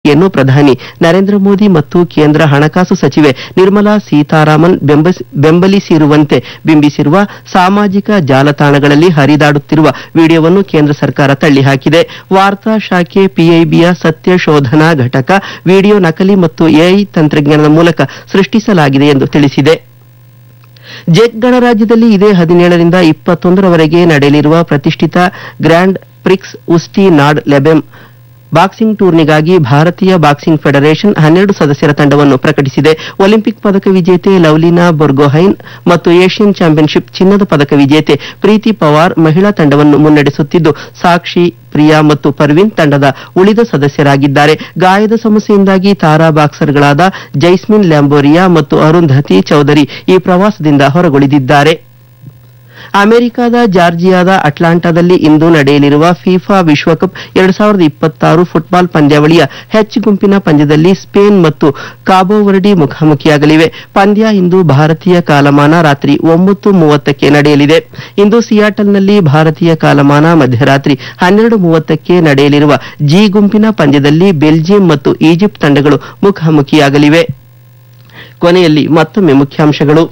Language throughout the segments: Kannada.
ಯನ್ನು ಪ್ರಧಾನಿ ನರೇಂದ್ರ ಮೋದಿ ಮತ್ತು ಕೇಂದ್ರ ಹಣಕಾಸು ಸಚಿವೆ ನಿರ್ಮಲಾ ಸೀತಾರಾಮನ್ ಬೆಂಬಸ್- ಬೆಂಬಲಿಸಿರುವಂತೆ ಬಿಂಬಿಸಿರುವ ಸಾಮಾಜಿಕ ಜಾಲತಾಣಗಳಲ್ಲಿ ಹರಿದಾಡುತ್ತಿರುವ ವಿಡಿಯೋವನ್ನು ಕೇಂದ್ರ ಸರ್ಕಾರ ತಳ್ಳಿಹಾಕಿದೆ ವಾರ್ತಾ ಶಾಖೆ ಪಿಐಬಿಯ ಸತ್ಯ ಶೋಧನಾ ಘಟಕ ವಿಡಿಯೋ ನಕಲಿ ಮತ್ತು ಎಐ ತಂತ್ರಜ್ಞಾನದ ಮೂಲಕ ಸೃಷ್ಟಿಸಲಾಗಿದೆ ಎಂದು ತಿಳಿಸಿದೆ ಜೆಕ್ ಗಣರಾಜ್ಯದಲ್ಲಿ ಇದೇ ಹದಿನೇಳರಿಂದ ಇಪ್ಪತ್ತೊಂದರವರೆಗೆ ನಡೆಯಲಿರುವ ಪ್ರತಿಷ್ಠಿತ grand prix Usti nad Labem boxing ಟೂರ್ನಿಗಾಗಿ ಭಾರತೀಯ ಬಾಕ್ಸಿಂಗ್ ಫೆಡರೇಷನ್ ಹನ್ನೆರಡು ಸದಸ್ಯರ ತಂಡವನ್ನು ಪ್ರಕಟಿಸಿದೆ ಒಲಿಂಪಿಕ್ ಪದಕ ವಿಜೇತೆ ಲವ್ಲಿನಾ ಬೊರ್ಗೊಹೈನ್ ಮತ್ತು ಏಷ್ಯನ್ ಚಾಂಪಿಯನ್ಶಿಪ್ ಚಿನ್ನದ ಪದಕ ವಿಜೇತೆ ಪ್ರೀತಿ ಪವಾರ್ ಮಹಿಳಾ ತಂಡವನ್ನು ಮುನ್ನಡೆಸುತ್ತಿದ್ದು ಸಾಕ್ಷಿ ಪ್ರಿಯಾ ಮತ್ತು ಪರ್ವೀನ್ ತಂಡದ ಉಳಿದ ಸದಸ್ಯರಾಗಿದ್ದಾರೆ ಗಾಯದ ಸಮಸ್ಯೆಯಿಂದಾಗಿ ತಾರಾ ಬಾಕ್ಸರ್ಗಳಾದ ಜೈಸ್ಮಿನ್ ಲ್ಯಾಂಬೋರಿಯಾ ಮತ್ತು ಅರುಂಧತಿ ಚೌಧರಿ ಈ ಪ್ರವಾಸದಿಂದ ಹೊರಗುಳಿದಿದ್ದಾರೆ ಅಮೆರಿಕದ ಜಾರ್ಜಿಯಾದ ಅಟ್ಲಾಂಟಾದಲ್ಲಿ ಇಂದು ನಡೆಯಲಿರುವ ಫಿಫಾ ವಿಶ್ವಕಪ್ ಎರಡ್ ಸಾವಿರದ ಇಪ್ಪತ್ತಾರು ಫುಟ್ಬಾಲ್ ಪಂದ್ಯಾವಳಿಯ ಹೆಚ್ ಗುಂಪಿನ ಪಂದ್ಯದಲ್ಲಿ ಸ್ಪೇನ್ ಮತ್ತು ಕಾಬೋವರ್ಡಿ ಮುಖಾಮುಖಿಯಾಗಲಿವೆ ಪಂದ್ಯ ಇಂದು ಭಾರತೀಯ ಕಾಲಮಾನ ರಾತ್ರಿ ಒಂಬತ್ತು ಮೂವತ್ತಕ್ಕೆ ನಡೆಯಲಿದೆ ಇಂದು ಸಿಯಾಟಲ್ನಲ್ಲಿ ಭಾರತೀಯ ಕಾಲಮಾನ ಮಧ್ಯರಾತ್ರಿ ಹನ್ನೆರಡು ಮೂವತ್ತಕ್ಕೆ ನಡೆಯಲಿರುವ ಜಿ ಗುಂಪಿನ ಪಂದ್ಯದಲ್ಲಿ ಬೆಲ್ಜಿಯಂ ಮತ್ತು ಈಜಿಪ್ಟ್ ತಂಡಗಳು ಮುಖಾಮುಖಿಯಾಗಲಿವೆ ಕೊನೆಯಲ್ಲಿ ಮತ್ತೊಮ್ಮೆ ಮುಖ್ಯಾಂಶಗಳು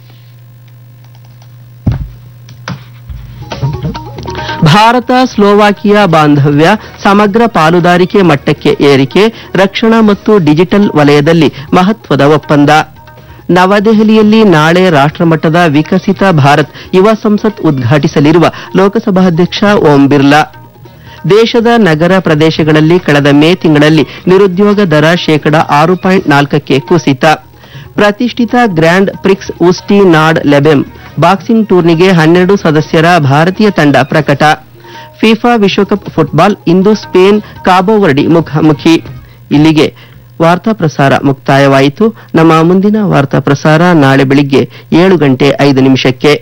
ಭಾರತ ಸ್ಲೋವಾಕಿಯಾ ಬಾಂಧವ್ಯ ಸಮಗ್ರ ಪಾಲುದಾರಿಕೆ ಮಟ್ಟಕ್ಕೆ ಏರಿಕೆ ರಕ್ಷಣಾ ಮತ್ತು ಡಿಜಿಟಲ್ ವಲಯದಲ್ಲಿ ಮಹತ್ವದ ಒಪ್ಪಂದ ನವದೆಹಲಿಯಲ್ಲಿ ನಾಳೆ ರಾಷ್ಟ್ರಮಟ್ಟದ ವಿಕಸಿತ ಭಾರತ್ ಯುವ ಸಂಸತ್ ಉದ್ಘಾಟಿಸಲಿರುವ ಲೋಕಸಭಾಧ್ಯಕ್ಷ ಓಂ ಬಿರ್ಲಾ ದೇಶದ ನಗರ ಪ್ರದೇಶಗಳಲ್ಲಿ ಕಳೆದ ಮೇ ತಿಂಗಳಲ್ಲಿ ನಿರುದ್ಯೋಗ ದರ ಶೇಕಡ ಆರು ಪಾಯಿಂಟ್ ನಾಲ್ಕಕ್ಕೆ ಕುಸಿತ ಪ್ರತಿಷ್ಠಿತ grand prix Usti nad Labem boxing ಟೂರ್ನಿಗೆ ಹನ್ನೆರಡು ಸದಸ್ಯರ ಭಾರತೀಯ ತಂಡ ಪ್ರಕಟ ಫಿಫಾ ವಿಶ್ವಕಪ್ ಫುಟ್ಬಾಲ್ ಇಂದು ಸ್ಪೇನ್ ಕಾಬೋವರ್ಡಿ ಮುಖಾಮುಖಿ ಇಲ್ಲಿಗೆ ವಾರ್ತಾ ಪ್ರಸಾರ ಮುಕ್ತಾಯವಾಯಿತು ನಮ್ಮ ಮುಂದಿನ ವಾರ್ತಾ ಪ್ರಸಾರ ನಾಳೆ ಬೆಳಿಗ್ಗೆ ಏಳು ಗಂಟೆ ಐದು ನಿಮಿಷಕ್ಕೆ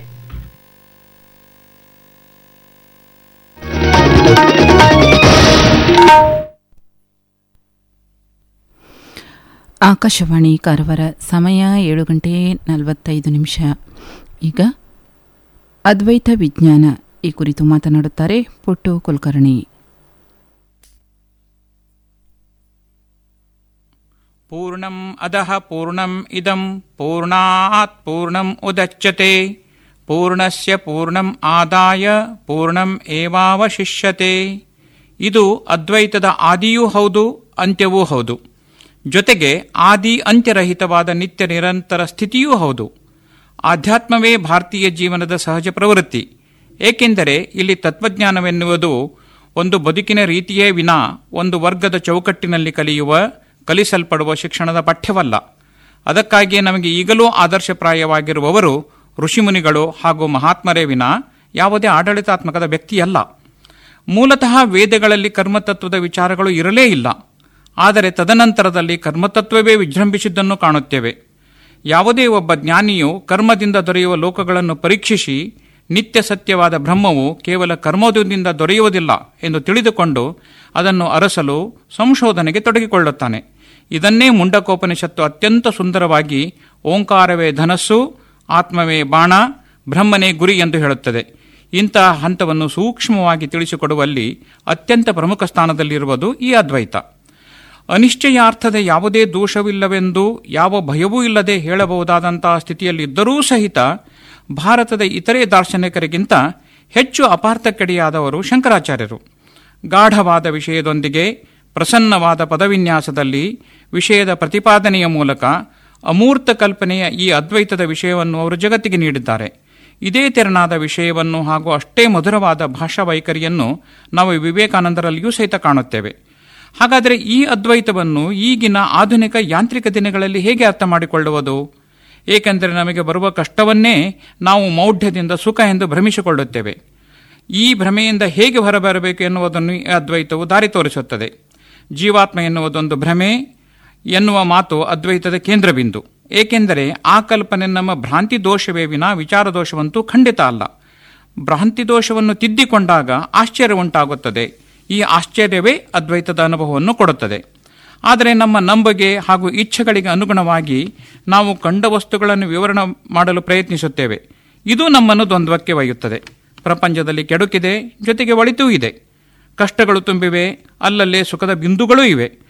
ಆಕಾಶವಾಣಿ ಕಾರವಾರ ಸಮಯ ಏಳು ಗಂಟೆ ನಲವತ್ತೈದು ನಿಮಿಷ ಈಗ ಅದ್ವೈತ ವಿಜ್ಞಾನ ಈ ಕುರಿತು ಮಾತನಾಡುತ್ತಾರೆ ಪುಟ್ಟು ಕುಲಕರ್ಣಿ पूर्णम् अधः पूर्णम् इदम् पूर्णात् पूर्णम् उदच्यते पूर्णस्य पूर्णम् ಆದಾಯ ಪೂರ್ಣಂ ಏವಾವಶಿಷ್ಯತೆ ಇದು ಅದ್ವೈತದ ಆದಿಯೂ ಹೌದು ಅಂತ್ಯವೂ ಹೌದು ಜೊತೆಗೆ ಆದಿ ಅಂತ್ಯರಹಿತವಾದ ನಿತ್ಯ ನಿರಂತರ ಸ್ಥಿತಿಯೂ ಹೌದು ಆಧ್ಯಾತ್ಮವೇ ಭಾರತೀಯ ಜೀವನದ ಸಹಜ ಪ್ರವೃತ್ತಿ ಏಕೆಂದರೆ ಇಲ್ಲಿ ತತ್ವಜ್ಞಾನವೆನ್ನುವುದು ಒಂದು ಬದುಕಿನ ರೀತಿಯೇ ವಿನಾ ಒಂದು ವರ್ಗದ ಚೌಕಟ್ಟಿನಲ್ಲಿ ಕಲಿಯುವ ಕಲಿಸಲ್ಪಡುವ ಶಿಕ್ಷಣದ ಪಠ್ಯವಲ್ಲ ಅದಕ್ಕಾಗಿಯೇ ನಮಗೆ ಈಗಲೂ ಆದರ್ಶಪ್ರಾಯವಾಗಿರುವವರು ಋಷಿಮುನಿಗಳು ಹಾಗೂ ಮಹಾತ್ಮರೇ ವಿನಾ ಯಾವುದೇ ಆಡಳಿತಾತ್ಮಕದ ವ್ಯಕ್ತಿಯಲ್ಲ ಮೂಲತಃ ವೇದಗಳಲ್ಲಿ ಕರ್ಮತತ್ವದ ವಿಚಾರಗಳು ಇರಲೇ ಇಲ್ಲ ಆದರೆ ತದನಂತರದಲ್ಲಿ ಕರ್ಮತತ್ವವೇ ವಿಜೃಂಭಿಸಿದ್ದನ್ನು ಕಾಣುತ್ತೇವೆ ಯಾವುದೇ ಒಬ್ಬ ಜ್ಞಾನಿಯು ಕರ್ಮದಿಂದ ದೊರೆಯುವ ಲೋಕಗಳನ್ನು ಪರೀಕ್ಷಿಸಿ ನಿತ್ಯ ಸತ್ಯವಾದ ಬ್ರಹ್ಮವು ಕೇವಲ ಕರ್ಮೋದಯದಿಂದ ದೊರೆಯುವುದಿಲ್ಲ ಎಂದು ತಿಳಿದುಕೊಂಡು ಅದನ್ನು ಅರಸಲು ಸಂಶೋಧನೆಗೆ ತೊಡಗಿಕೊಳ್ಳುತ್ತಾನೆ ಇದನ್ನೇ ಮುಂಡಕೋಪನಿಷತ್ತು ಅತ್ಯಂತ ಸುಂದರವಾಗಿ ಓಂಕಾರವೇ ಧನಸ್ಸು ಆತ್ಮವೇ ಬಾಣ ಬ್ರಹ್ಮನೇ ಗುರಿ ಎಂದು ಹೇಳುತ್ತದೆ ಇಂತಹ ಹಂತವನ್ನು ಸೂಕ್ಷ್ಮವಾಗಿ ತಿಳಿಸಿಕೊಡುವಲ್ಲಿ ಅತ್ಯಂತ ಪ್ರಮುಖ ಸ್ಥಾನದಲ್ಲಿರುವುದು ಈ ಅದ್ವೈತ ಅನಿಶ್ಚಯಾರ್ಥದ ಯಾವುದೇ ದೋಷವಿಲ್ಲವೆಂದು ಯಾವ ಭಯವೂ ಇಲ್ಲದೆ ಹೇಳಬಹುದಾದಂತಹ ಸ್ಥಿತಿಯಲ್ಲಿದ್ದರೂ ಸಹಿತ ಭಾರತದ ಇತರೆ ದಾರ್ಶನಿಕರಿಗಿಂತ ಹೆಚ್ಚು ಅಪಾರ್ಥಕ್ಕೆಡೆಯಾದವರು ಶಂಕರಾಚಾರ್ಯರು ಗಾಢವಾದ ವಿಷಯದೊಂದಿಗೆ ಪ್ರಸನ್ನವಾದ ಪದವಿನ್ಯಾಸದಲ್ಲಿ ವಿಷಯದ ಪ್ರತಿಪಾದನೆಯ ಮೂಲಕ ಅಮೂರ್ತ ಕಲ್ಪನೆಯ ಈ ಅದ್ವೈತದ ವಿಷಯವನ್ನು ಅವರು ಜಗತ್ತಿಗೆ ನೀಡಿದ್ದಾರೆ ಇದೇ ತೆರನಾದ ವಿಷಯವನ್ನು ಹಾಗೂ ಅಷ್ಟೇ ಮಧುರವಾದ ಭಾಷಾ ವೈಖರಿಯನ್ನು ನಾವು ವಿವೇಕಾನಂದರಲ್ಲಿಯೂ ಸಹಿತ ಕಾಣುತ್ತೇವೆ ಹಾಗಾದರೆ ಈ ಅದ್ವೈತವನ್ನು ಈಗಿನ ಆಧುನಿಕ ಯಾಂತ್ರಿಕ ದಿನಗಳಲ್ಲಿ ಹೇಗೆ ಅರ್ಥ ಮಾಡಿಕೊಳ್ಳುವುದು ಏಕೆಂದರೆ ನಮಗೆ ಬರುವ ಕಷ್ಟವನ್ನೇ ನಾವು ಮೌಢ್ಯದಿಂದ ಸುಖ ಎಂದು ಭ್ರಮಿಸಿಕೊಳ್ಳುತ್ತೇವೆ ಈ ಭ್ರಮೆಯಿಂದ ಹೇಗೆ ಹೊರಬರಬೇಕು ಎನ್ನುವುದನ್ನು ಈ ಅದ್ವೈತವು ದಾರಿ ತೋರಿಸುತ್ತದೆ ಜೀವಾತ್ಮ ಎನ್ನುವುದೊಂದು ಭ್ರಮೆ ಎನ್ನುವ ಮಾತು ಅದ್ವೈತದ ಕೇಂದ್ರಬಿಂದು ಏಕೆಂದರೆ ಆ ಕಲ್ಪನೆ ನಮ್ಮ ಭ್ರಾಂತಿ ದೋಷವೇ ವಿನಾ ವಿಚಾರ ದೋಷವಂತೂ ಖಂಡಿತ ಅಲ್ಲ ಭ್ರಾಂತಿ ದೋಷವನ್ನು ತಿದ್ದಿಕೊಂಡಾಗ ಆಶ್ಚರ್ಯ ಉಂಟಾಗುತ್ತದೆ ಈ ಆಶ್ಚರ್ಯವೇ ಅದ್ವೈತದ ಅನುಭವವನ್ನು ಕೊಡುತ್ತದೆ ಆದರೆ ನಮ್ಮ ನಂಬಗೆ ಹಾಗೂ ಇಚ್ಛೆಗಳಿಗೆ ಅನುಗುಣವಾಗಿ ನಾವು ಕಂಡ ವಸ್ತುಗಳನ್ನು ವಿವರಣೆ ಮಾಡಲು ಪ್ರಯತ್ನಿಸುತ್ತೇವೆ ಇದು ನಮ್ಮನ್ನು ದ್ವಂದ್ವಕ್ಕೆ ಒಯ್ಯುತ್ತದೆ ಪ್ರಪಂಚದಲ್ಲಿ ಕೆಡುಕಿದೆ ಜೊತೆಗೆ ಒಳಿತೂ ಇದೆ ಕಷ್ಟಗಳು ತುಂಬಿವೆ ಅಲ್ಲಲ್ಲೇ ಸುಖದ ಬಿಂದುಗಳೂ ಇವೆ